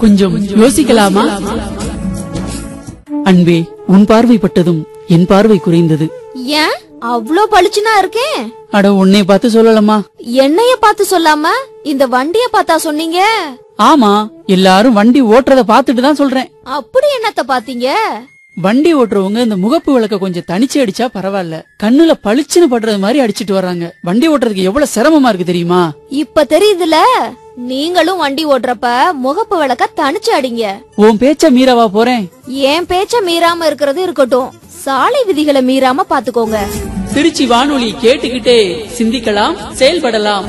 கொஞ்சம் யோசிக்கலாமா அன்பே உன் பார்வைப்பட்டதும் என் பார்வை குறைந்தது ஏன் அவ்ளோ பளிச்சுனா இருக்கேன் அட உன்னை பார்த்து சொல்லலாமா என்னைய பார்த்து சொல்லாம இந்த வண்டிய பார்த்தா சொன்னீங்க ஆமா எல்லாரும் வண்டி ஓட்டுறத பார்த்துட்டு தான் சொல்றேன் அப்படி என்னத்த பாத்தீங்க வண்டி ஓட்டுறவங்க இந்த முகப்பு விளக்க கொஞ்சம் தனிச்சு அடிச்சா பரவாயில்ல கண்ணுல பளிச்சுன்னு படுறது மாதிரி அடிச்சிட்டு வர்றாங்க வண்டி ஓட்டுறதுக்கு எவ்வளவு சிரமமா இருக்கு தெரியுமா இப்ப தெரியுதுல நீங்களும் வண்டி ஓட்டுறப்ப முகப்பு விளக்க தனிச்சு அடிங்க உன் பேச்ச மீறவா போறேன் என் பேச்ச மீறாம இருக்கிறது இருக்கட்டும் சாலை விதிகளை மீறாம பாத்துக்கோங்க திருச்சி வானொலி கேட்டுக்கிட்டே சிந்திக்கலாம் செயல்படலாம்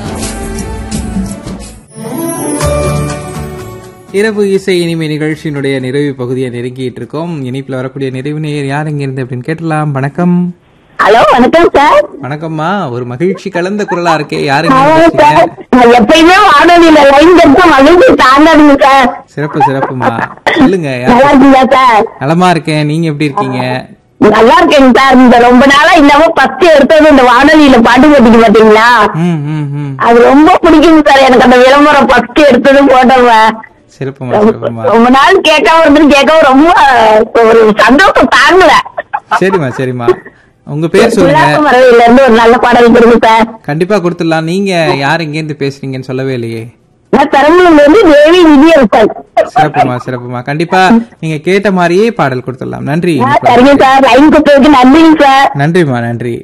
இரவு இசை இனிமை நிகழ்ச்சியினுடைய நிறைவு பகுதியை நெருங்கிட்டு இருக்கோம் இனிப்புல வரக்கூடிய நிறைவு நேயர் யார் இங்க இருந்து அப்படின்னு கேட்டலாம் வணக்கம் ஹலோ வணக்கம் சார் வணக்கம்மா ஒரு மகிழ்ச்சி கலந்த குரலா இருக்கே யாரு ஆமாம் சார் நான் எப்பயுமே வானொலியில லைன் கிடைச்சா மகிழ்ச்சி தாங்காதுங்க சார் சிறப்பு சிறப்புமா சொல்லுங்க யார் நல்லா இருக்கீங்களா சார் நலமா இருக்கேன் நீங்க எப்படி இருக்கீங்க நல்லா இருக்கேங்க சார் இந்த ரொம்ப நாளா இல்லாம ஃபர்ஸ்ட் எடுத்தது இந்த வானொலியில பாட்டு போட்டிக்கு பாத்தீங்களா ம் ம் ம் அது ரொம்ப பிடிக்குங்க சார் எனக்கு அந்த விளம்பரம் ஃபர்ஸ்ட் எடுத்ததும் போட்டவன் சிறப்புமா சிறப்புமா ரொம்ப நாள் கேட்காம இருந்து கேட்காம ரொம்ப ஒரு சந்தோஷம் தாங்கல சரிம்மா சரிம்மா உங்க பேர் சொல்லுங்க மரவில இருந்து ஒரு நல்ல பாடல் கொடுங்க சார் கண்டிப்பா கொடுத்துடலாம் நீங்க யார் எங்க இருந்து பேசுறீங்கன்னு சொல்லவே இல்லையே நான் பெரம்பலூர்ல இருந்து தேவி விஜயரசன் சிறப்புமா சிறப்புமா கண்டிப்பா நீங்க கேட்ட மாதிரியே பாடல் கொடுத்துடலாம் நன்றி ஆ, சரிங்க சார் லைன் கொடுத்ததுக்கு நன்றிங்க சார் நன்றிம்மா நன்றி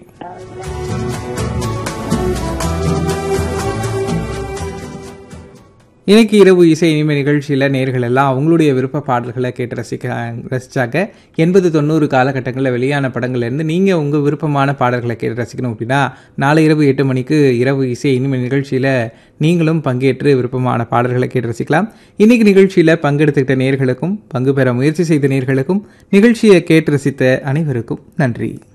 இன்னைக்கு இரவு இசை இனிமை நிகழ்ச்சியில் நேர்கள் எல்லாம் அவங்களுடைய விருப்ப பாடல்களை கேட்டு ரசிக்க ரசிச்சாங்க எண்பது தொண்ணூறு காலகட்டங்களில் வெளியான படங்கள்ல இருந்து நீங்கள் உங்கள் விருப்பமான பாடல்களை கேட்டு ரசிக்கணும் அப்படின்னா நாளை இரவு எட்டு மணிக்கு இரவு இசை இனிமை நிகழ்ச்சியில் நீங்களும் பங்கேற்று விருப்பமான பாடல்களை கேட்டு ரசிக்கலாம் இன்னைக்கு நிகழ்ச்சியில் பங்கெடுத்துக்கிட்ட நேர்களுக்கும் பங்கு பெற முயற்சி செய்த நேர்களுக்கும் நிகழ்ச்சியை கேட்டு ரசித்த அனைவருக்கும் நன்றி